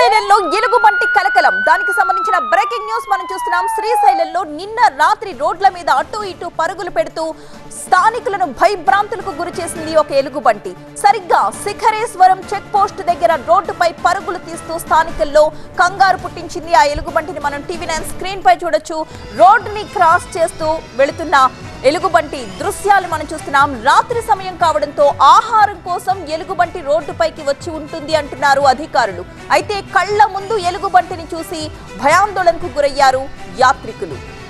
శ్రీశైలంలో ఎలుగుబంటి కలకలం దానికి సంబంధించిన బ్రేకింగ్ న్యూస్ మనం చూస్తున్నాం శ్రీశైలంలో నిన్న రాత్రి రోడ్ల మీద అటు ఇటు పరుగులు పెడుతూ స్థానికులను భయభ్రాంతులకు గురి చేసింది ఒక ఎలుగుబంటి సరిగ్గా శిఖరేశ్వరం చెక్ పోస్ట్ దగ్గర రోడ్డుపై పరుగులు తీస్తూ స్థానికుల్లో కంగారు పుట్టించింది ఆ ఎలుగుబంటిని మనం టీవీ నైన్ స్క్రీన్ పై చూడొచ్చు రోడ్డుని క్రాస్ చేస్తూ వెళుతున్న ఎలుగుబంటి దృశ్యాలు మనం చూస్తున్నాం రాత్రి సమయం కావడంతో ఆహారం కోసం ఎలుగుబంటి రోడ్డుపైకి వచ్చి ఉంటుంది అంటున్నారు అధికారులు అయితే కళ్ళ ముందు ఎలుగుబంటిని చూసి భయాందోళనకు గురయ్యారు యాత్రికులు